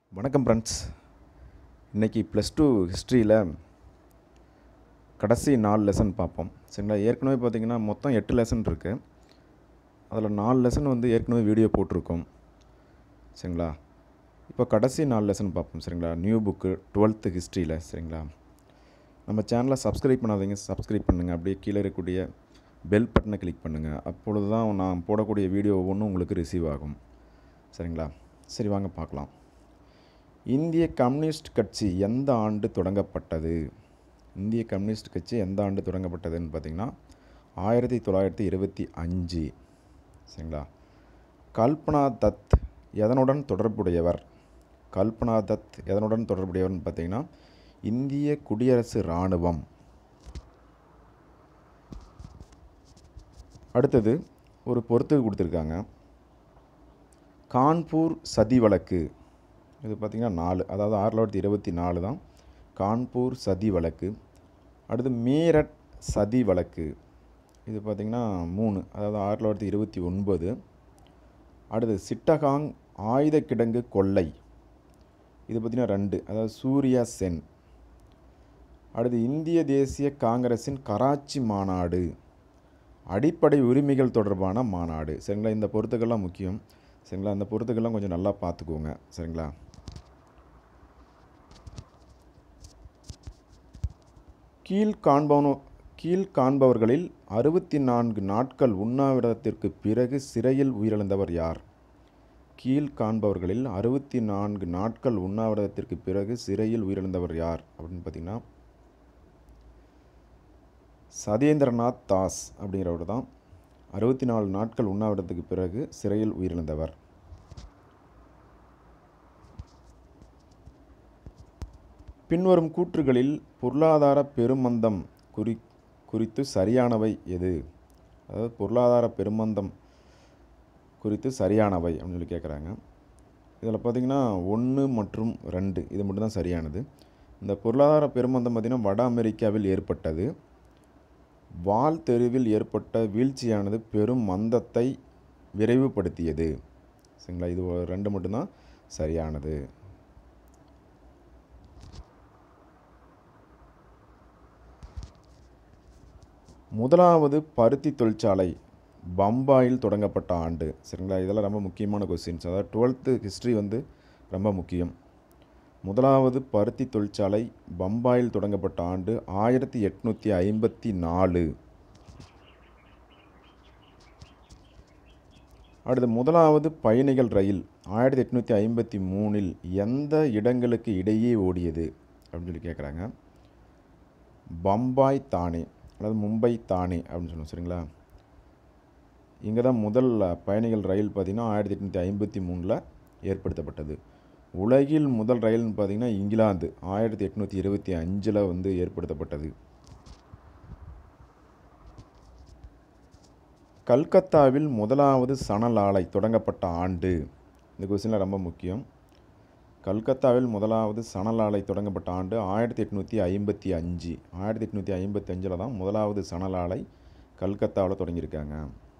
வணக்கம் ஃப்ரெண்ட்ஸ் இன்றைக்கி plus two ஹிஸ்ட்ரியில் கடைசி நாலு லெசன் பார்ப்போம் சரிங்களா ஏற்கனவே பார்த்தீங்கன்னா மொத்தம் எட்டு லெசன் இருக்குது அதில் நாலு லெசன் வந்து ஏற்கனவே வீடியோ போட்டிருக்கோம் சரிங்களா இப்போ கடைசி நாலு லெசன் பார்ப்போம் சரிங்களா நியூ புக்கு டுவெல்த்து ஹிஸ்ட்ரியில் சரிங்களா நம்ம சேனலை சப்ஸ்கிரைப் பண்ணாதீங்க சப்ஸ்கிரைப் பண்ணுங்கள் அப்படியே கீழே இருக்கக்கூடிய பெல் பட்டனை கிளிக் பண்ணுங்கள் அப்பொழுது தான் நான் போடக்கூடிய வீடியோ ஒவ்வொன்றும் உங்களுக்கு ரிசீவ் ஆகும் சரிங்களா சரி வாங்க பார்க்கலாம் இந்திய கம்யூனிஸ்ட் கட்சி எந்த ஆண்டு தொடங்கப்பட்டது இந்திய கம்யூனிஸ்ட் கட்சி எந்த ஆண்டு தொடங்கப்பட்டதுன்னு பார்த்தீங்கன்னா ஆயிரத்தி தொள்ளாயிரத்தி இருபத்தி அஞ்சு சரிங்களா கல்பனா தத் எதனுடன் தொடர்புடையவர் கல்பனா தத் எதனுடன் தொடர்புடையவர்னு பார்த்தீங்கன்னா இந்திய குடியரசு இராணுவம் அடுத்தது ஒரு பொறுத்துக்கு கொடுத்துருக்காங்க கான்பூர் சதி வழக்கு இது பார்த்திங்கன்னா நாலு அதாவது ஆயிரத்தி தொள்ளாயிரத்தி இருபத்தி நாலு தான் கான்பூர் சதி வழக்கு அடுத்து மீரட் சதி வழக்கு இது பார்த்திங்கன்னா மூணு அதாவது ஆயிரத்தி தொள்ளாயிரத்தி இருபத்தி ஒன்பது அடுத்து சிட்டகாங் ஆயுத கிடங்கு கொள்ளை இது பார்த்திங்கன்னா ரெண்டு அதாவது சூர்யா சென் அடுத்து இந்திய தேசிய காங்கிரஸின் கராச்சி மாநாடு அடிப்படை உரிமைகள் தொடர்பான மாநாடு சரிங்களா இந்த பொறுத்துக்கள்லாம் முக்கியம் சரிங்களா இந்த பொறுத்துக்கள்லாம் கொஞ்சம் நல்லா பார்த்துக்கோங்க சரிங்களா கீழ் காண்பவனோ கீழ் காண்பவர்களில் அறுபத்தி நான்கு நாட்கள் உண்ணாவிரதத்திற்கு பிறகு சிறையில் உயிரிழந்தவர் யார் கீழ் காண்பவர்களில் அறுபத்தி நான்கு நாட்கள் உண்ணாவிரதத்திற்கு பிறகு சிறையில் உயிரிழந்தவர் யார் அப்படின்னு பார்த்தீங்கன்னா சதேந்திரநாத் தாஸ் அப்படிங்கிறவர் தான் அறுபத்தி நாலு நாட்கள் உண்ணாவிரதத்துக்கு பிறகு சிறையில் உயிரிழந்தவர் பின்வரும் கூற்றுகளில் பொருளாதார பெருமந்தம் குறி குறித்து சரியானவை எது அதாவது பொருளாதார பெருமந்தம் குறித்து சரியானவை அப்படின்னு சொல்லி கேட்குறாங்க இதில் பார்த்திங்கன்னா ஒன்று மற்றும் ரெண்டு இது மட்டும்தான் சரியானது இந்த பொருளாதார பெருமந்தம் பார்த்திங்கன்னா வட அமெரிக்காவில் ஏற்பட்டது வால் தெருவில் ஏற்பட்ட வீழ்ச்சியானது பெரும் மந்தத்தை விரைவுபடுத்தியது சரிங்களா இது ஒரு ரெண்டு மட்டும்தான் சரியானது முதலாவது பருத்தி தொழிற்சாலை பம்பாயில் தொடங்கப்பட்ட ஆண்டு சரிங்களா இதெல்லாம் ரொம்ப முக்கியமான கொஸ்டின்ஸ் அதாவது டுவெல்த்து ஹிஸ்ட்ரி வந்து ரொம்ப முக்கியம் முதலாவது பருத்தி தொழிற்சாலை பம்பாயில் தொடங்கப்பட்ட ஆண்டு ஆயிரத்தி எட்நூற்றி ஐம்பத்தி நாலு அடுத்து முதலாவது பயணிகள் ரயில் ஆயிரத்தி எட்நூற்றி ஐம்பத்தி மூணில் எந்த இடங்களுக்கு இடையே ஓடியது அப்படின்னு சொல்லி கேட்குறாங்க பம்பாய் தானே அதாவது மும்பை தானே அப்படின்னு சொல்லுவோம் சரிங்களா இங்கே தான் முதல் பயணிகள் ரயில் பார்த்திங்கன்னா ஆயிரத்தி எட்நூற்றி ஐம்பத்தி மூணில் ஏற்படுத்தப்பட்டது உலகில் முதல் ரயில்னு பார்த்திங்கன்னா இங்கிலாந்து ஆயிரத்தி எட்நூற்றி இருபத்தி அஞ்சில் வந்து ஏற்படுத்தப்பட்டது கல்கத்தாவில் முதலாவது சணல் ஆலை தொடங்கப்பட்ட ஆண்டு இந்த கொஸ்டினில் ரொம்ப முக்கியம் கல்கத்தாவில் முதலாவது சணல் ஆலை தொடங்கப்பட்ட ஆண்டு ஆயிரத்தி எட்நூற்றி ஐம்பத்தி அஞ்சு ஆயிரத்தி எட்நூற்றி ஐம்பத்தி அஞ்சில் தான் முதலாவது சணல் ஆலை கல்கத்தாவில் தொடங்கியிருக்காங்க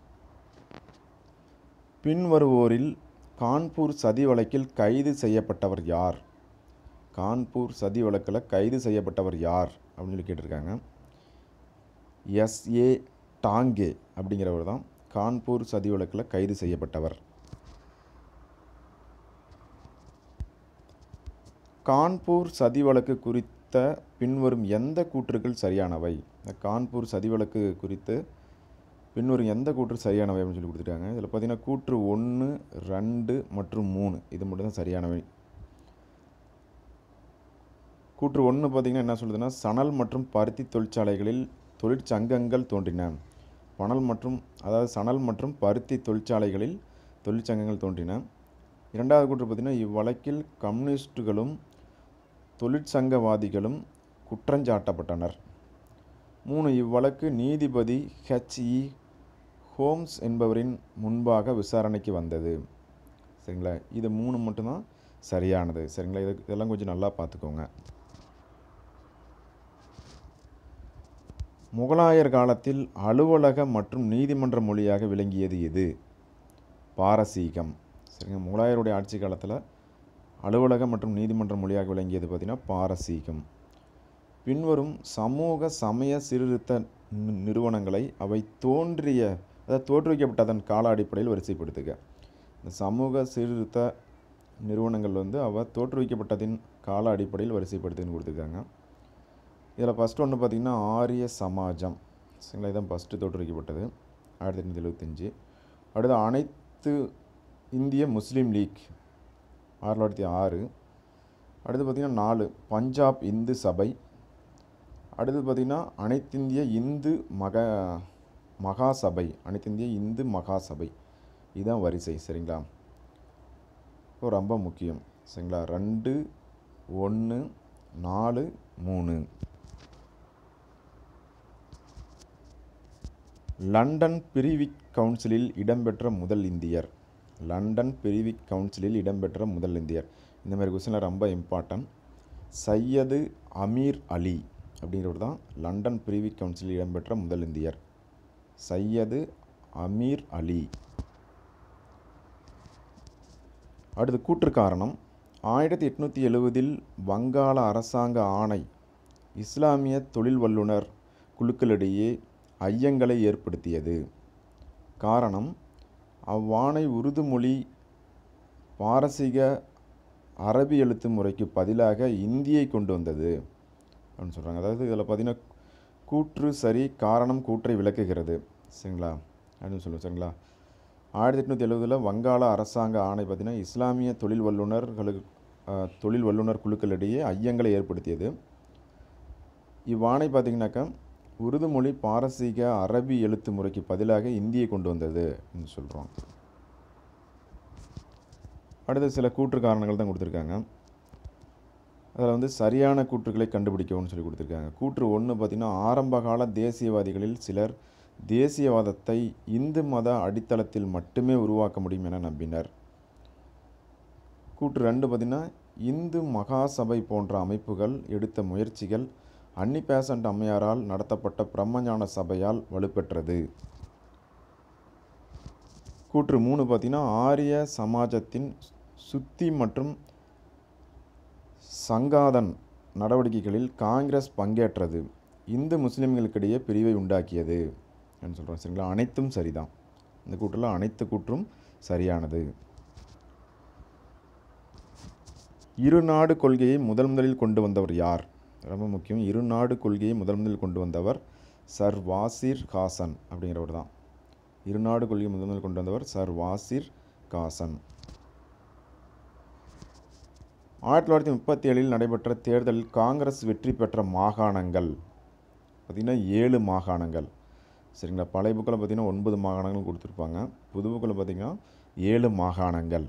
பின்வருவோரில் கான்பூர் சதி வழக்கில் கைது செய்யப்பட்டவர் யார் கான்பூர் சதி வழக்கில் கைது செய்யப்பட்டவர் யார் அப்படின்னு சொல்லி கேட்டிருக்காங்க எஸ்ஏ டாங்கே அப்படிங்கிறவர் தான் கான்பூர் சதி வழக்கில் கைது செய்யப்பட்டவர் கான்பூர் சதி வழக்கு குறித்த பின்வரும் எந்த கூற்றுகள் சரியானவை இந்த கான்பூர் சதி வழக்கு குறித்து பின்வரும் எந்த கூற்று சரியானவை அப்படின்னு சொல்லி கொடுத்துருக்காங்க இதில் பார்த்தீங்கன்னா கூற்று ஒன்று ரெண்டு மற்றும் மூணு இது மட்டும் தான் சரியானவை கூற்று ஒன்று பார்த்திங்கன்னா என்ன சொல்லுதுன்னா சணல் மற்றும் பருத்தி தொழிற்சாலைகளில் தொழிற்சங்கங்கள் தோன்றின பணல் மற்றும் அதாவது சணல் மற்றும் பருத்தி தொழிற்சாலைகளில் தொழிற்சங்கங்கள் தோன்றின இரண்டாவது கூற்று பார்த்திங்கன்னா இவ்வழக்கில் கம்யூனிஸ்டுகளும் தொழிற்சங்கவாதிகளும் குற்றஞ்சாட்டப்பட்டனர் மூணு இவ்வழக்கு நீதிபதி ஹெச்இ ஹோம்ஸ் என்பவரின் முன்பாக விசாரணைக்கு வந்தது சரிங்களா இது மூணு மட்டும்தான் சரியானது சரிங்களா இது இதெல்லாம் கொஞ்சம் நல்லா பார்த்துக்கோங்க முகலாயர் காலத்தில் அலுவலக மற்றும் நீதிமன்ற மொழியாக விளங்கியது எது பாரசீகம் சரிங்க முகலாயருடைய ஆட்சி காலத்தில் அலுவலக மற்றும் நீதிமன்ற மொழியாக விளங்கியது பார்த்திங்கன்னா பாரசீகம் பின்வரும் சமூக சமய சீர்திருத்த நி- நிறுவனங்களை அவை தோன்றிய அதாவது தோற்றுவிக்கப்பட்டதன் கால அடிப்படையில் வரிசைப்படுத்துக இந்த சமூக சீர்திருத்த நிறுவனங்கள் வந்து அவ தோற்றுவிக்கப்பட்டதின் கால அடிப்படையில் வரிசைப்படுத்துன்னு கொடுத்துருக்காங்க இதில் ஃபஸ்ட்டு ஒன்று பார்த்திங்கன்னா ஆரிய சமாஜம் சரிங்களா இதான் ஃபஸ்ட்டு தோற்றுவிக்கப்பட்டது ஆயிரத்தி எட்நூற்றி எழுபத்தஞ்சி அடுத்து அனைத்து இந்திய முஸ்லீம் லீக் ஆயிரத்தி தொள்ளாயிரத்தி ஆறு அடுத்து பார்த்திங்கன்னா நாலு பஞ்சாப் இந்து சபை அடுத்து பார்த்திங்கன்னா அனைத்திந்திய இந்து மக மகாசபை அனைத்திந்திய இந்து மகாசபை இதுதான் வரிசை சரிங்களா இப்போ ரொம்ப முக்கியம் சரிங்களா ரெண்டு ஒன்று நாலு மூணு லண்டன் பிரிவிக் கவுன்சிலில் இடம்பெற்ற முதல் இந்தியர் லண்டன் பிரிவிக் கவுன்சிலில் இடம்பெற்ற முதல் இந்தியர் இந்த மாதிரி கொஸ்டினில் ரொம்ப இம்பார்ட்டன்ட் சையது அமீர் அலி அப்படிங்கிறவர் தான் லண்டன் பிரிவிக் கவுன்சிலில் இடம்பெற்ற முதல் இந்தியர் சையது அமீர் அலி அடுத்து கூற்று காரணம் ஆயிரத்தி எட்நூற்றி எழுவதில் வங்காள அரசாங்க ஆணை இஸ்லாமிய தொழில் வல்லுனர் குழுக்களிடையே ஐயங்களை ஏற்படுத்தியது காரணம் அவ்வாணை உருது மொழி பாரசீக அரபி எழுத்து முறைக்கு பதிலாக இந்தியை கொண்டு வந்தது அப்படின்னு சொல்கிறாங்க அதாவது இதில் பார்த்தீங்கன்னா கூற்று சரி காரணம் கூற்றை விளக்குகிறது சரிங்களா அப்படின்னு சொல்லுவோம் சரிங்களா ஆயிரத்தி எட்நூற்றி எழுபதில் வங்காள அரசாங்க ஆணை பார்த்திங்கன்னா இஸ்லாமிய தொழில் வல்லுநர்களுக்கு அஹ், தொழில் வல்லுநர் குழுக்களிடையே ஐயங்களை ஏற்படுத்தியது இவ்வாணை பார்த்திங்கனாக்கா உருது மொழி பாரசீக அரபி எழுத்து முறைக்கு பதிலாக இந்தியை கொண்டு வந்தது என்று சொல்கிறோம் அடுத்து சில கூற்று காரணங்கள் தான் கொடுத்துருக்காங்க அதில் வந்து சரியான கூற்றுகளை கண்டுபிடிக்கவும் சொல்லி கொடுத்துருக்காங்க கூற்று ஒன்று பார்த்திங்கன்னா ஆரம்பகால தேசியவாதிகளில் சிலர் தேசியவாதத்தை இந்து மத அடித்தளத்தில் மட்டுமே உருவாக்க முடியும் என நம்பினர் கூற்று ரெண்டு பார்த்திங்கன்னா இந்து மகாசபை போன்ற அமைப்புகள் எடுத்த முயற்சிகள் அன்னி பேசண்ட் அம்மையாரால் நடத்தப்பட்ட பிரம்மஞான சபையால் வலுப்பெற்றது கூற்று மூணு பார்த்திங்கன்னா ஆரிய சமாஜத்தின் சுத்தி மற்றும் சங்காதன் நடவடிக்கைகளில் காங்கிரஸ் பங்கேற்றது இந்து முஸ்லிம்களுக்கிடையே பிரிவை உண்டாக்கியது என்று சொல்கிறோம் சரிங்களா அனைத்தும் சரிதான் இந்த கூற்றில் அனைத்து கூற்றும் சரியானது இரு நாடு கொள்கையை முதல் முதலில் கொண்டு வந்தவர் யார் ரொம்ப முக்கியம் இரு நாடு கொள்கையை முதல் முதலில் கொண்டு வந்தவர் சர் வாசிர் காசன் அப்படிங்கிறவர் தான் இரு நாடு கொள்கையை முதல் முதலில் கொண்டு வந்தவர் சர் வாசிர் காசன் ஆயிரத்தி தொள்ளாயிரத்தி முப்பத்தி ஏழில் நடைபெற்ற தேர்தலில் காங்கிரஸ் வெற்றி பெற்ற மாகாணங்கள் பார்த்திங்கன்னா ஏழு மாகாணங்கள் சரிங்களா பழைய புக்கில் பார்த்திங்கன்னா ஒன்பது மாகாணங்கள் கொடுத்துருப்பாங்க புது புக்கில் பார்த்திங்கன்னா ஏழு மாகாணங்கள்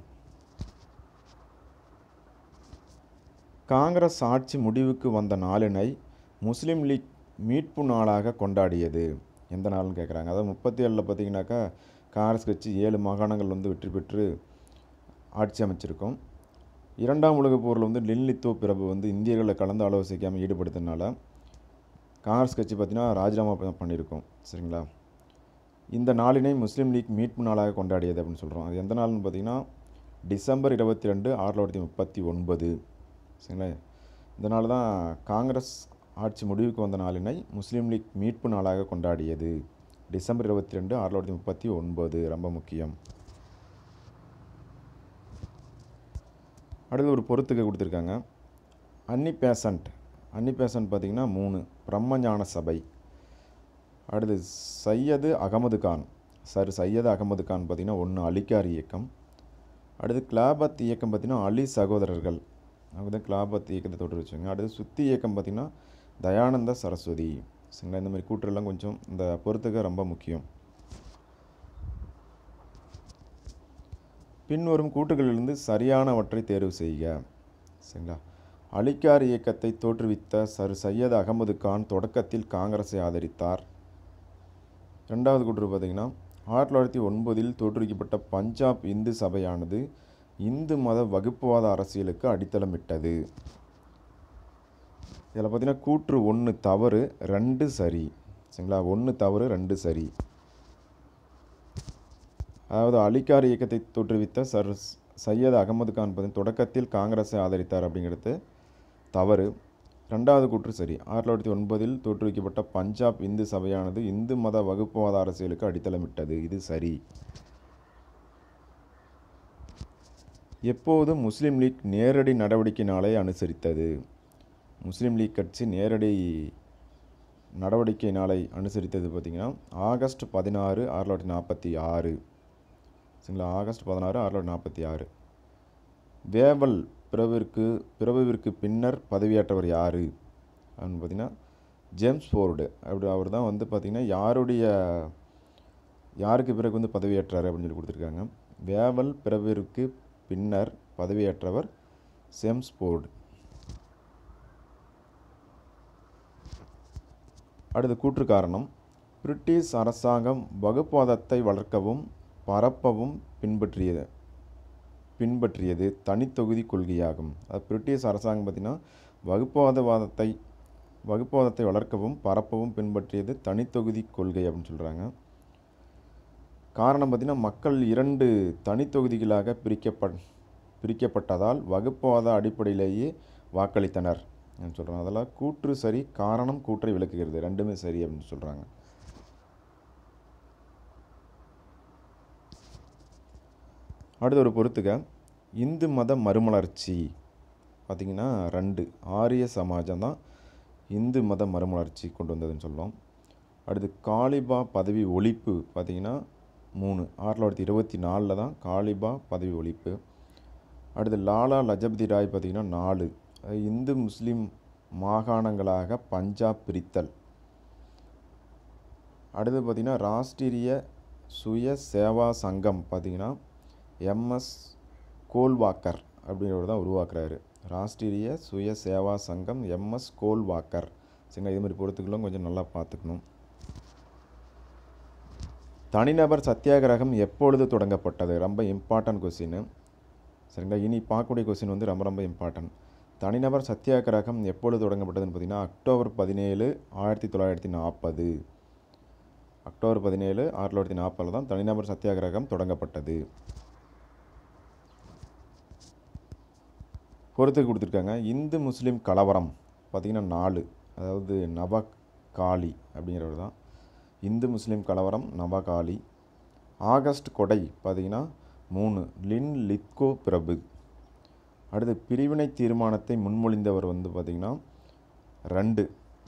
காங்கிரஸ் ஆட்சி முடிவுக்கு வந்த நாளினை முஸ்லீம் லீக் மீட்பு நாளாக கொண்டாடியது எந்த நாள்னு கேட்குறாங்க அதாவது முப்பத்தி ஏழில் பார்த்தீங்கன்னாக்கா காங்கிரஸ் கட்சி ஏழு மாகாணங்கள் வந்து வெற்றி பெற்று ஆட்சி அமைச்சிருக்கோம் இரண்டாம் உலகப் போரில் வந்து லின்லித்தோ பிரபு வந்து இந்தியர்களை கலந்து ஆலோசிக்காமல் ஈடுபடுத்தினால காங்கிரஸ் கட்சி பார்த்தீங்கன்னா ராஜினாமா ப- பண்ணியிருக்கோம் சரிங்களா இந்த நாளினை முஸ்லீம் லீக் மீட்பு நாளாக கொண்டாடியது அப்படின்னு சொல்கிறோம் அது எந்த நாள்னு பார்த்தீங்கன்னா டிசம்பர் இருபத்தி ரெண்டு ஆயிரத்தி தொள்ளாயிரத்தி முப்பத்தி ஒன்பது சரிங்களா இதனால தான் காங்கிரஸ் ஆட்சி முடிவுக்கு வந்த நாளினை முஸ்லீம் லீக் மீட்பு நாளாக கொண்டாடியது டிசம்பர் இருபத்தி ரெண்டு ஆயிரத்தி தொள்ளாயிரத்தி முப்பத்தி ஒன்பது ரொம்ப முக்கியம் அடுத்து ஒரு பொறுத்துக்க கொடுத்துருக்காங்க அன்னி பேசண்ட் அன்னி பேசண்ட் பார்த்திங்கன்னா மூணு பிரம்மஞான சபை அடுத்து சையது அகமது கான் சார் சையது அகமது கான் பார்த்திங்கன்னா ஒன்று அலிகார் இயக்கம் அடுத்து கிளாபத் இயக்கம் பார்த்திங்கன்னா அலி சகோதரர்கள் அவங்க தான் கிளாபத் இயக்கத்தை தோற்றுவிச்சாங்க அடுத்து சுத்தி இயக்கம் பார்த்திங்கன்னா தயானந்த சரஸ்வதி சரிங்களா இந்த மாதிரி கூற்றுலாம் கொஞ்சம் இந்த பொறுத்துக்க ரொம்ப முக்கியம் பின்வரும் கூற்றுகளிலிருந்து சரியானவற்றை தேர்வு செய்க சரிங்களா அலிகார் இயக்கத்தை தோற்றுவித்த சர் சையத் அகமது கான் தொடக்கத்தில் காங்கிரஸை ஆதரித்தார் ரெண்டாவது கூற்று பார்த்தீங்கன்னா ஆயிரத்தி தொள்ளாயிரத்தி ஒன்பதில் தோற்றுவிக்கப்பட்ட பஞ்சாப் இந்து சபையானது இந்து மத வகுப்புவாத அரசியலுக்கு அடித்தளமிட்டது இதில் பார்த்தீங்கன்னா கூற்று ஒன்று தவறு ரெண்டு சரி சரிங்களா ஒன்று தவறு ரெண்டு சரி அதாவது அலிகார் இயக்கத்தை தோற்றுவித்த சர் சையத் அகமது கான் பார்த்தீங்கன்னா தொடக்கத்தில் காங்கிரஸை ஆதரித்தார் அப்படிங்கிறது தவறு ரெண்டாவது கூற்று சரி ஆயிரத்தி தொள்ளாயிரத்தி ஒன்பதில் தோற்றுவிக்கப்பட்ட பஞ்சாப் இந்து சபையானது இந்து மத வகுப்புவாத அரசியலுக்கு அடித்தளமிட்டது இது சரி எப்போது முஸ்லீம் லீக் நேரடி நடவடிக்கை நாளை அனுசரித்தது முஸ்லீம் லீக் கட்சி நேரடி நடவடிக்கை நாளை அனுசரித்தது பார்த்திங்கன்னா ஆகஸ்ட் பதினாறு ஆயிரத்தி தொள்ளாயிரத்தி நாற்பத்தி ஆறு சரிங்களா ஆகஸ்ட் பதினாறு ஆயிரத்தி தொள்ளாயிரத்தி நாற்பத்தி ஆறு வேவல் பிறவிற்கு பிறவிற்கு பின்னர் பதவியேற்றவர் யார் அப்படின்னு பார்த்தீங்கன்னா ஜேம்ஸ் ஃபோர்டு அப்படி அவர் தான் வந்து பார்த்திங்கன்னா யாருடைய யாருக்கு பிறகு வந்து பதவியேற்றார் அப்படின்னு சொல்லி கொடுத்துருக்காங்க வேவல் பிறவிற்கு பின்னர் பதவியேற்றவர் ஜேம்ஸ் ஃபோர்டு அடுத்த கூற்று காரணம் பிரிட்டிஷ் அரசாங்கம் வகுப்புவாதத்தை வளர்க்கவும் பரப்பவும் பின்பற்றியது பின்பற்றியது தனித்தொகுதி கொள்கையாகும் அது பிரிட்டிஷ் அரசாங்கம் பார்த்திங்கன்னா வகுப்புவாதவாதத்தை வகுப்புவாதத்தை வளர்க்கவும் பரப்பவும் பின்பற்றியது தனித்தொகுதி கொள்கை அப்படின்னு சொல்கிறாங்க காரணம் பார்த்திங்கன்னா மக்கள் இரண்டு தனித்தொகுதிகளாக பிரிக்கப்பட் பிரிக்கப்பட்டதால் வகுப்புவாத அடிப்படையிலேயே வாக்களித்தனர் சொல்கிறாங்க அதெல்லாம் கூற்று சரி காரணம் கூற்றை விளக்குகிறது ரெண்டுமே சரி அப்படின்னு சொல்கிறாங்க அடுத்த ஒரு பொறுத்துக்க இந்து மத மறுமலர்ச்சி பார்த்திங்கன்னா ரெண்டு ஆரிய சமாஜம் தான் இந்து மத மறுமலர்ச்சி கொண்டு வந்ததுன்னு சொல்லுவோம் அடுத்து காளிபா பதவி ஒழிப்பு பார்த்திங்கன்னா மூணு ஆயிரத்தி தொள்ளாயிரத்தி இருபத்தி நாலில் தான் காளிபா பதவி ஒழிப்பு அடுத்து லாலா லஜபதி ராய் பார்த்திங்கன்னா நாலு இந்து முஸ்லீம் மாகாணங்களாக பஞ்சாப் பிரித்தல் அடுத்து பார்த்திங்கன்னா ராஷ்டிரிய சுய சேவா சங்கம் பார்த்திங்கன்னா எம்எஸ் கோல்வாக்கர் அப்படிங்கிறவர் தான் உருவாக்குறாரு ராஷ்டிரிய சுய சேவா சங்கம் எம்எஸ் கோல்வாக்கர் சரிங்களா இது மாதிரி பொறுத்துக்களும் கொஞ்சம் நல்லா பார்த்துக்கணும் தனிநபர் சத்தியாகிரகம் எப்பொழுது தொடங்கப்பட்டது ரொம்ப இம்பார்ட்டன்ட் கொஸ்டின் சரிங்களா இனி பார்க்கக்கூடிய கொஸ்டின் வந்து ரொம்ப ரொம்ப இம்பார்ட்டன்ட் தனிநபர் சத்தியாகிரகம் எப்பொழுது தொடங்கப்பட்டதுன்னு பார்த்தீங்கன்னா அக்டோபர் பதினேழு ஆயிரத்தி தொள்ளாயிரத்தி நாற்பது அக்டோபர் பதினேழு ஆயிரத்தி தொள்ளாயிரத்தி நாற்பதில் தான் தனிநபர் சத்தியாகிரகம் தொடங்கப்பட்டது பொறுத்துக்கு கொடுத்துருக்காங்க இந்து முஸ்லீம் கலவரம் பார்த்திங்கன்னா நாலு அதாவது நவகாலி அப்படிங்கிறவர் தான் இந்து முஸ்லீம் கலவரம் நவகாலி ஆகஸ்ட் கொடை பார்த்திங்கன்னா மூணு லின் லித்கோ பிரபு அடுத்து பிரிவினை தீர்மானத்தை முன்மொழிந்தவர் வந்து பார்த்திங்கன்னா ரெண்டு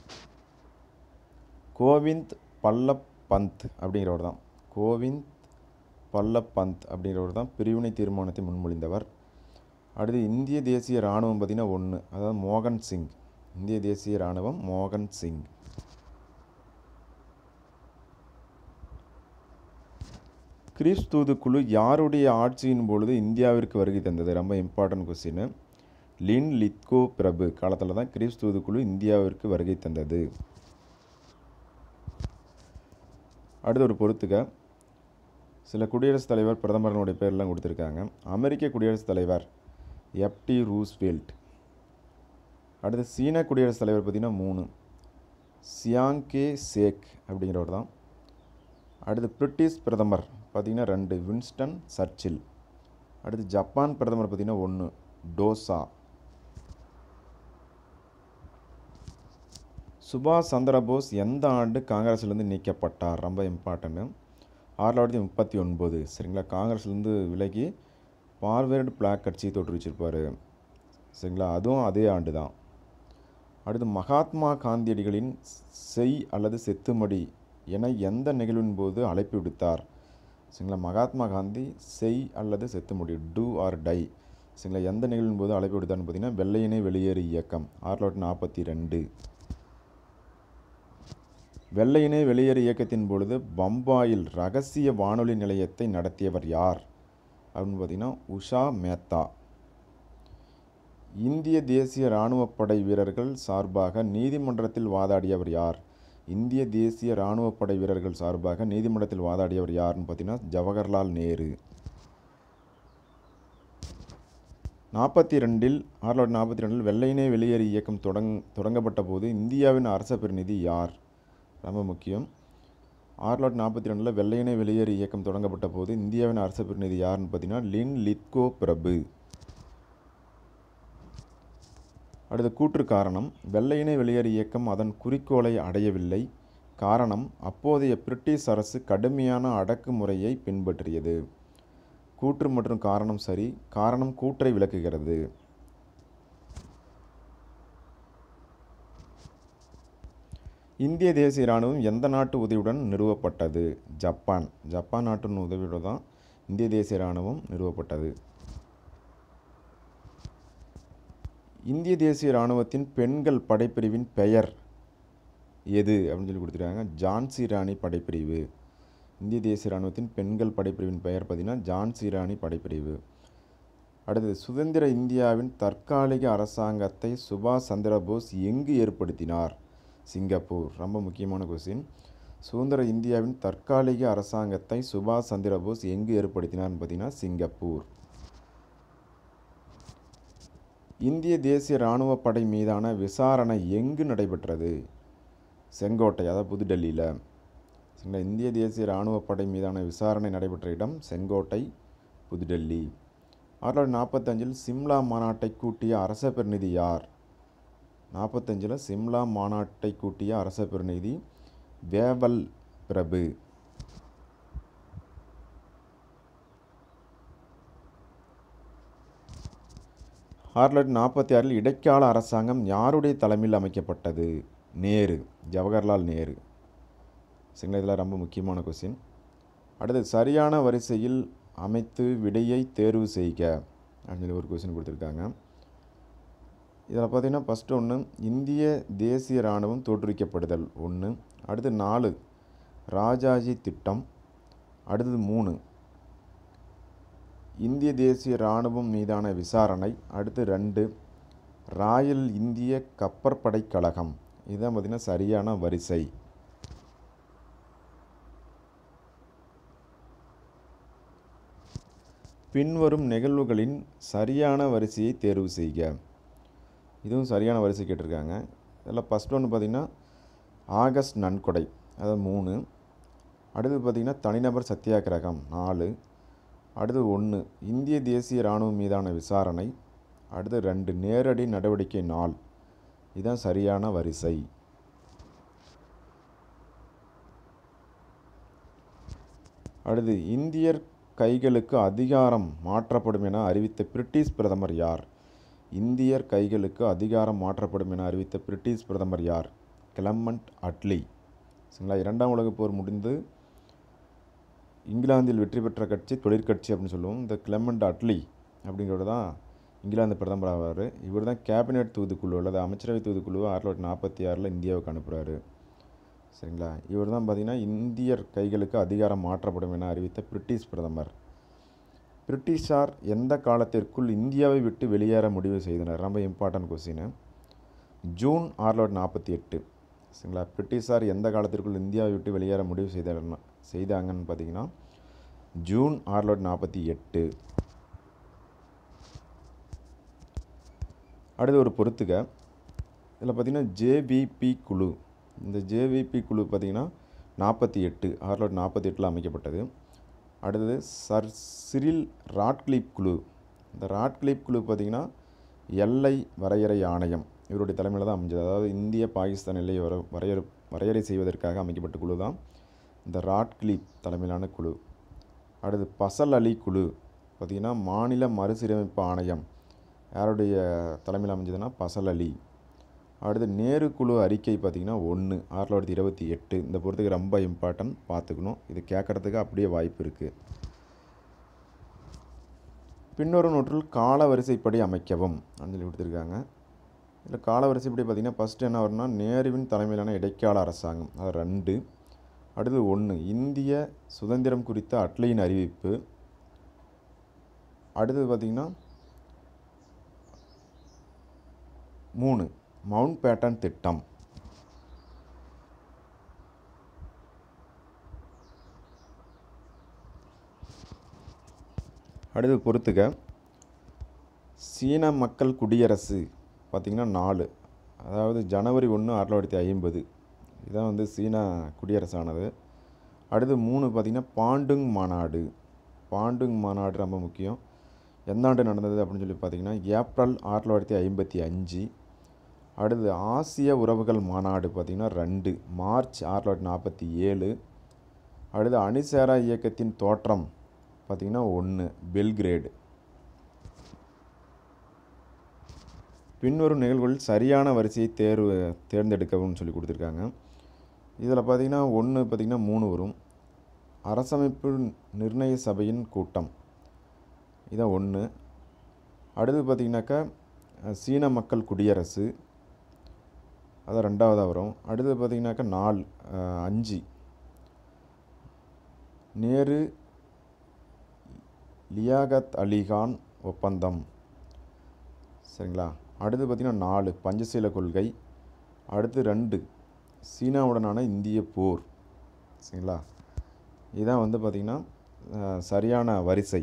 கோவிந்த் பல்லப் பந்த் அப்படிங்கிறவர் தான் கோவிந்த் பல்லப் பந்த் அப்படிங்கிறவர் தான் பிரிவினை தீர்மானத்தை முன்மொழிந்தவர் அடுத்து இந்திய தேசிய இராணுவம் பார்த்திங்கன்னா ஒன்று அதாவது மோகன் சிங் இந்திய தேசிய இராணுவம் மோகன் சிங் கிரீஸ் தூதுக்குழு யாருடைய ஆட்சியின் பொழுது இந்தியாவிற்கு வருகை தந்தது ரொம்ப இம்பார்ட்டன்ட் கொஸ்டின் லின் லித்கோ பிரபு காலத்தில் தான் கிரீஸ் தூதுக்குழு இந்தியாவிற்கு வருகை தந்தது அடுத்து ஒரு பொறுத்துக்க சில குடியரசுத் தலைவர் பிரதமர்களுடைய பேர்லாம் கொடுத்துருக்காங்க அமெரிக்க குடியரசுத் தலைவர் எப்டி ரூஸ்வெல்ட் அடுத்து சீன குடியரசுத் தலைவர் பார்த்திங்கன்னா மூணு சியாங்கே சேக் அப்படிங்கிறவர் தான் அடுத்து பிரிட்டிஷ் பிரதமர் பார்த்திங்கன்னா ரெண்டு வின்ஸ்டன் சர்ச்சில் அடுத்து ஜப்பான் பிரதமர் பார்த்திங்கன்னா ஒன்று டோசா சுபாஷ் சந்திரபோஸ் எந்த ஆண்டு காங்கிரஸ்லேருந்து நீக்கப்பட்டார் ரொம்ப இம்பார்ட்டன்ட்டு ஆயிரத்தி தொள்ளாயிரத்தி முப்பத்தி ஒன்பது சரிங்களா காங்கிரஸ்லேருந்து விலகி பார்வேர்டு பிளாக் கட்சியை தோற்றுவிச்சிருப்பார் சரிங்களா அதுவும் அதே ஆண்டு தான் அடுத்து மகாத்மா காந்தியடிகளின் செய் அல்லது செத்துமடி என எந்த நிகழ்வின் போது அழைப்பு விடுத்தார் சரிங்களா மகாத்மா காந்தி செய் அல்லது செத்துமடி டூ ஆர் டை சரிங்களா எந்த நிகழ்வின் போது அழைப்பு விடுத்தார்னு பார்த்தீங்கன்னா வெள்ளையனே வெளியேறு இயக்கம் ஆயிரத்தி தொள்ளாயிரத்தி நாற்பத்தி ரெண்டு வெள்ளையனே வெளியேறு இயக்கத்தின் பொழுது பம்பாயில் ரகசிய வானொலி நிலையத்தை நடத்தியவர் யார் அப்படின்னு பார்த்தீங்கன்னா உஷா மேத்தா இந்திய தேசிய இராணுவப் படை வீரர்கள் சார்பாக நீதிமன்றத்தில் வாதாடியவர் யார் இந்திய தேசிய இராணுவப் படை வீரர்கள் சார்பாக நீதிமன்றத்தில் வாதாடியவர் யாருன்னு பார்த்தீங்கன்னா ஜவஹர்லால் நேரு நாற்பத்தி ரெண்டில் ஆயிரத்தி தொள்ளாயிரத்தி நாற்பத்தி ரெண்டில் வெள்ளையனே வெளியேறு இயக்கம் தொடங் தொடங்கப்பட்ட போது இந்தியாவின் அரச பிரதிநிதி யார் ரொம்ப முக்கியம் ஆயிரத்தி தொள்ளாயிரத்தி நாற்பத்தி ரெண்டில் வெள்ளையனே வெளியேறு இயக்கம் தொடங்கப்பட்ட போது இந்தியாவின் அரசு பிரதிநிதி யாருன்னு பார்த்தீங்கன்னா லின் லித்கோ பிரபு அடுத்த கூற்று காரணம் வெள்ளையனே வெளியேறு இயக்கம் அதன் குறிக்கோளை அடையவில்லை காரணம் அப்போதைய பிரிட்டிஷ் அரசு கடுமையான அடக்குமுறையை பின்பற்றியது கூற்று மற்றும் காரணம் சரி காரணம் கூற்றை விளக்குகிறது இந்திய தேசிய இராணுவம் எந்த நாட்டு உதவியுடன் நிறுவப்பட்டது ஜப்பான் ஜப்பான் நாட்டின் உதவியுடன் தான் இந்திய தேசிய இராணுவம் நிறுவப்பட்டது இந்திய தேசிய இராணுவத்தின் பெண்கள் படைப்பிரிவின் பெயர் எது அப்படின்னு சொல்லி கொடுத்துருக்காங்க ஜான்சி ராணி படைப்பிரிவு இந்திய தேசிய இராணுவத்தின் பெண்கள் படைப்பிரிவின் பெயர் பார்த்திங்கன்னா ஜான்சி ராணி படைப்பிரிவு அடுத்தது சுதந்திர இந்தியாவின் தற்காலிக அரசாங்கத்தை சுபாஷ் சந்திரபோஸ் எங்கு ஏற்படுத்தினார் சிங்கப்பூர் ரொம்ப முக்கியமான கொஸ்டின் சுதந்திர இந்தியாவின் தற்காலிக அரசாங்கத்தை சுபாஷ் சந்திரபோஸ் எங்கு ஏற்படுத்தினார்னு பார்த்தீங்கன்னா சிங்கப்பூர் இந்திய தேசிய இராணுவ படை மீதான விசாரணை எங்கு நடைபெற்றது செங்கோட்டை அதாவது புதுடெல்லியில் சரிங்களா இந்திய தேசிய இராணுவ படை மீதான விசாரணை நடைபெற்ற இடம் செங்கோட்டை புதுடெல்லி ஆயிரத்தி தொள்ளாயிரத்தி நாற்பத்தஞ்சில் சிம்லா மாநாட்டை கூட்டிய அரச பிரதிநிதி யார் நாற்பத்தஞ்சில் சிம்லா மாநாட்டை கூட்டிய அரச பிரதிநிதி வேவல் பிரபு ஆயிரத்தி தொள்ளாயிரத்தி நாற்பத்தி ஆறில் இடைக்கால அரசாங்கம் யாருடைய தலைமையில் அமைக்கப்பட்டது நேரு ஜவஹர்லால் நேரு சரிங்களா இதெல்லாம் ரொம்ப முக்கியமான கொஸ்டின் அடுத்து சரியான வரிசையில் அமைத்து விடையை தேர்வு செய்க அப்படின்னு சொல்லி ஒரு கொஸ்டின் கொடுத்துருக்காங்க இதில் பார்த்தீங்கன்னா ஃபஸ்ட்டு ஒன்று இந்திய தேசிய இராணுவம் தோற்றுவிக்கப்படுதல் ஒன்று அடுத்து நாலு ராஜாஜி திட்டம் அடுத்தது மூணு இந்திய தேசிய இராணுவம் மீதான விசாரணை அடுத்து ரெண்டு ராயல் இந்திய கப்பற்படை கழகம் இதுதான் பார்த்திங்கன்னா சரியான வரிசை பின்வரும் நிகழ்வுகளின் சரியான வரிசையை தேர்வு செய்க இதுவும் சரியான வரிசை கேட்டிருக்காங்க இதில் ஃபஸ்ட் ஒன்று பார்த்திங்கன்னா ஆகஸ்ட் நன்கொடை அதாவது மூணு அடுத்து பார்த்திங்கன்னா தனிநபர் சத்தியாகிரகம் நாலு அடுத்து ஒன்று இந்திய தேசிய இராணுவம் மீதான விசாரணை அடுத்து ரெண்டு நேரடி நடவடிக்கை நாள் இதுதான் சரியான வரிசை அடுத்து இந்தியர் கைகளுக்கு அதிகாரம் மாற்றப்படும் என அறிவித்த பிரிட்டிஷ் பிரதமர் யார் இந்தியர் கைகளுக்கு அதிகாரம் மாற்றப்படும் என அறிவித்த பிரிட்டிஷ் பிரதமர் யார் கிளமண்ட் அட்லி சரிங்களா இரண்டாம் உலகப் போர் முடிந்து இங்கிலாந்தில் வெற்றி பெற்ற கட்சி தொழிற்கட்சி அப்படின்னு சொல்லுவோம் இந்த கிளமண்ட் அட்லி அப்படிங்கிறவர் தான் இங்கிலாந்து பிரதமர் ஆவார் இவர் தான் கேபினெட் தூதுக்குழு அல்லது அமைச்சரவை தூதுக்குழுவை ஆயிரத்தி தொள்ளாயிரத்தி நாற்பத்தி ஆறில் இந்தியாவுக்கு அனுப்புகிறாரு சரிங்களா இவர் தான் பார்த்திங்கன்னா இந்தியர் கைகளுக்கு அதிகாரம் மாற்றப்படும் என அறிவித்த பிரிட்டிஷ் பிரதமர் பிரிட்டிஷார் எந்த காலத்திற்குள் இந்தியாவை விட்டு வெளியேற முடிவு செய்தனர் ரொம்ப இம்பார்ட்டன்ட் கொஸ்டின் ஜூன் ஆயிரத்தி தொள்ளாயிரத்தி நாற்பத்தி எட்டு சரிங்களா பிரிட்டிஷார் எந்த காலத்திற்குள் இந்தியாவை விட்டு வெளியேற முடிவு செய்த செய்தாங்கன்னு பார்த்தீங்கன்னா ஜூன் ஆயிரத்தி தொள்ளாயிரத்தி நாற்பத்தி எட்டு அடுத்து ஒரு பொறுத்துக இதில் பார்த்திங்கன்னா ஜேவிபி குழு இந்த ஜேவிபி குழு பார்த்திங்கன்னா நாற்பத்தி எட்டு ஆயிரத்தி தொள்ளாயிரத்தி நாற்பத்தி எட்டில் அமைக்கப்பட்டது அடுத்தது சர் சிரில் ராட்கிளிப் குழு இந்த ராட்கிளிப் குழு பார்த்திங்கன்னா எல்லை வரையறை ஆணையம் இவருடைய தலைமையில் தான் அமைஞ்சது அதாவது இந்திய பாகிஸ்தான் எல்லையை வர வரையறை வரையறை செய்வதற்காக அமைக்கப்பட்ட குழு தான் இந்த ராட்கிளிப் தலைமையிலான குழு அடுத்து பசல் அலி குழு பார்த்திங்கன்னா மாநில மறுசீரமைப்பு ஆணையம் யாருடைய தலைமையில் அமைஞ்சதுன்னா பசல் அலி அடுத்து நேரு குழு அறிக்கை பார்த்திங்கன்னா ஒன்று ஆயிரத்தி தொள்ளாயிரத்தி இருபத்தி எட்டு இந்த பொறுத்துக்கு ரொம்ப இம்பார்ட்டன்ட் பார்த்துக்கணும் இது கேட்குறதுக்கு அப்படியே வாய்ப்பு இருக்குது பின்னொரு நூற்றில் கால வரிசைப்படி அமைக்கவும் அப்படின்னு சொல்லி கொடுத்துருக்காங்க இதில் கால வரிசைப்படி பார்த்திங்கன்னா ஃபஸ்ட்டு என்ன வரும்னா நேருவின் தலைமையிலான இடைக்கால அரசாங்கம் அது ரெண்டு அடுத்து ஒன்று இந்திய சுதந்திரம் குறித்த அட்லியின் அறிவிப்பு அடுத்தது பார்த்திங்கன்னா மூணு மவுண்ட் பேட்டன் திட்டம் அடுத்து பொறுத்துக சீன மக்கள் குடியரசு பார்த்திங்கன்னா நாலு அதாவது ஜனவரி ஒன்று ஆயிரத்தி தொள்ளாயிரத்தி ஐம்பது இதான் வந்து சீனா குடியரசானது அடுத்து மூணு பார்த்திங்கன்னா பாண்டுங் மாநாடு பாண்டுங் மாநாடு ரொம்ப முக்கியம் எந்த ஆண்டு நடந்தது அப்படின்னு சொல்லி பார்த்தீங்கன்னா ஏப்ரல் ஆயிரத்தி தொள்ளாயிரத்தி ஐம்பத்தி அஞ்சு அடுத்து ஆசிய உறவுகள் மாநாடு பார்த்திங்கன்னா ரெண்டு மார்ச் ஆயிரத்தி தொள்ளாயிரத்தி நாற்பத்தி ஏழு அடுத்து அணிசேரா இயக்கத்தின் தோற்றம் பார்த்திங்கன்னா ஒன்று பெல்கிரேடு பின்வரும் நிகழ்வுகளில் சரியான வரிசையை தேர்வு தேர்ந்தெடுக்கவும் சொல்லி கொடுத்துருக்காங்க இதில் பார்த்திங்கன்னா ஒன்று பார்த்திங்கன்னா மூணு வரும் அரசமைப்பு நிர்ணய சபையின் கூட்டம் இதான் ஒன்று அடுத்து பார்த்திங்கனாக்கா சீன மக்கள் குடியரசு அதான் ரெண்டாவதாக வரும் அடுத்து பார்த்திங்கனாக்கா நாலு அஞ்சு நேரு லியாகத் அலிகான் ஒப்பந்தம் சரிங்களா அடுத்து பார்த்திங்கன்னா நாலு பஞ்சசீல கொள்கை அடுத்து ரெண்டு சீனாவுடனான இந்திய போர் சரிங்களா இதான் வந்து பார்த்திங்கன்னா சரியான வரிசை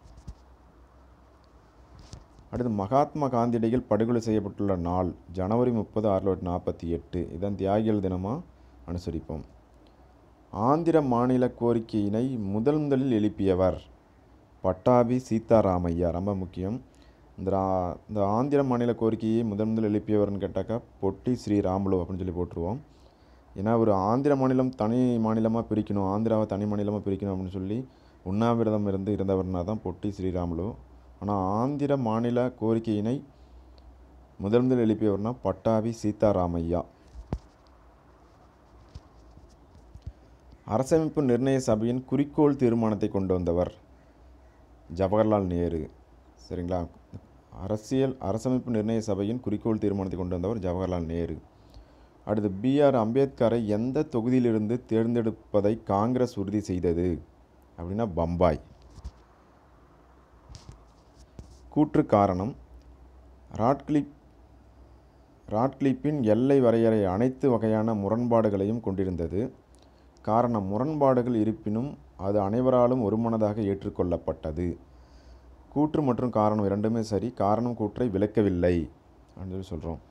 அடுத்து மகாத்மா காந்தியடிகள் படுகொலை செய்யப்பட்டுள்ள நாள் ஜனவரி முப்பது ஆயிரத்தி தொள்ளாயிரத்தி நாற்பத்தி எட்டு இதான் தியாகிகள் தினமாக அனுசரிப்போம் ஆந்திர மாநில கோரிக்கையினை முதல் முதலில் எழுப்பியவர் பட்டாபி சீதாராமையா ரொம்ப முக்கியம் இந்த ரா- இந்த ஆந்திர மாநில கோரிக்கையை முதன் முதல் எழுப்பியவர்னு கேட்டாக்கா பொட்டி ஸ்ரீராமுலு அப்படின்னு சொல்லி போட்டுருவோம் ஏன்னா ஒரு ஆந்திர மாநிலம் தனி மாநிலமாக பிரிக்கணும் ஆந்திராவை தனி மாநிலமாக பிரிக்கணும் அப்படின்னு சொல்லி உண்ணாவிரதம் இருந்து இருந்தவர்னா தான் பொட்டி ஸ்ரீராமுலு ஆனால் ஆந்திர மாநில கோரிக்கையினை முதல் முதல் எழுப்பியவர்னா பட்டாபி சீதாராமையா அரசமைப்பு நிர்ணய சபையின் குறிக்கோள் தீர்மானத்தை கொண்டு வந்தவர் ஜவஹர்லால் நேரு சரிங்களா அரசியல் அரசமைப்பு நிர்ணய சபையின் குறிக்கோள் தீர்மானத்தை கொண்டு வந்தவர் ஜவஹர்லால் நேரு அடுத்து பிஆர் அம்பேத்கரை எந்த தொகுதியிலிருந்து தேர்ந்தெடுப்பதை காங்கிரஸ் உறுதி செய்தது அப்படின்னா பம்பாய் கூற்று காரணம் ராட்கிளிப் ராட்கிளிப்பின் எல்லை வரையறை அனைத்து வகையான முரண்பாடுகளையும் கொண்டிருந்தது காரணம் முரண்பாடுகள் இருப்பினும் அது அனைவராலும் ஒருமனதாக ஏற்றுக்கொள்ளப்பட்டது கூற்று மற்றும் காரணம் இரண்டுமே சரி காரணம் கூற்றை விளக்கவில்லை அப்படின்னு சொல்லி சொல்கிறோம்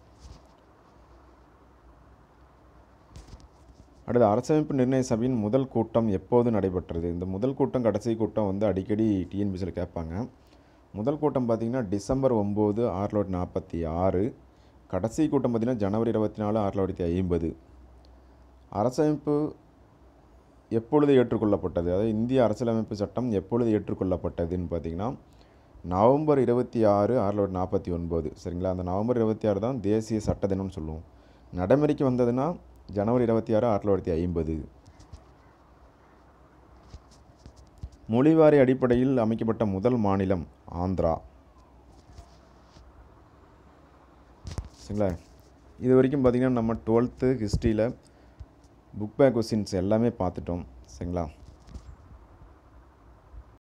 அடுத்து அரசமைப்பு நிர்ணய சபையின் முதல் கூட்டம் எப்போது நடைபெற்றது இந்த முதல் கூட்டம் கடைசி கூட்டம் வந்து அடிக்கடி டிஎன்பிசியில் கேட்பாங்க முதல் கூட்டம் பார்த்திங்கன்னா டிசம்பர் ஒம்பது ஆயிரத்தி தொள்ளாயிரத்தி நாற்பத்தி ஆறு கடைசி கூட்டம் பார்த்திங்கன்னா ஜனவரி இருபத்தி நாலு ஆயிரத்தி தொள்ளாயிரத்தி ஐம்பது அரசமைப்பு எப்பொழுது ஏற்றுக்கொள்ளப்பட்டது அதாவது இந்திய அரசியலமைப்பு சட்டம் எப்பொழுது ஏற்றுக்கொள்ளப்பட்டதுன்னு பார்த்தீங்கன்னா நவம்பர் இருபத்தி ஆறு ஆயிரத்தி தொள்ளாயிரத்தி நாற்பத்தி ஒன்பது சரிங்களா அந்த நவம்பர் இருபத்தி ஆறு தான் தேசிய சட்ட தினம்னு சொல்லுவோம் நடைமுறைக்கு வந்ததுன்னா ஜனவரி இருபத்தி ஆறு ஆயிரத்தி தொள்ளாயிரத்தி ஐம்பது மொழிவாரி அடிப்படையில் அமைக்கப்பட்ட முதல் மாநிலம் ஆந்திரா சரிங்களா இது வரைக்கும் பார்த்திங்கன்னா நம்ம டுவெல்த்து ஹிஸ்ட்ரியில் புக் பேக் கொஸ்டின்ஸ் எல்லாமே பார்த்துட்டோம் சரிங்களா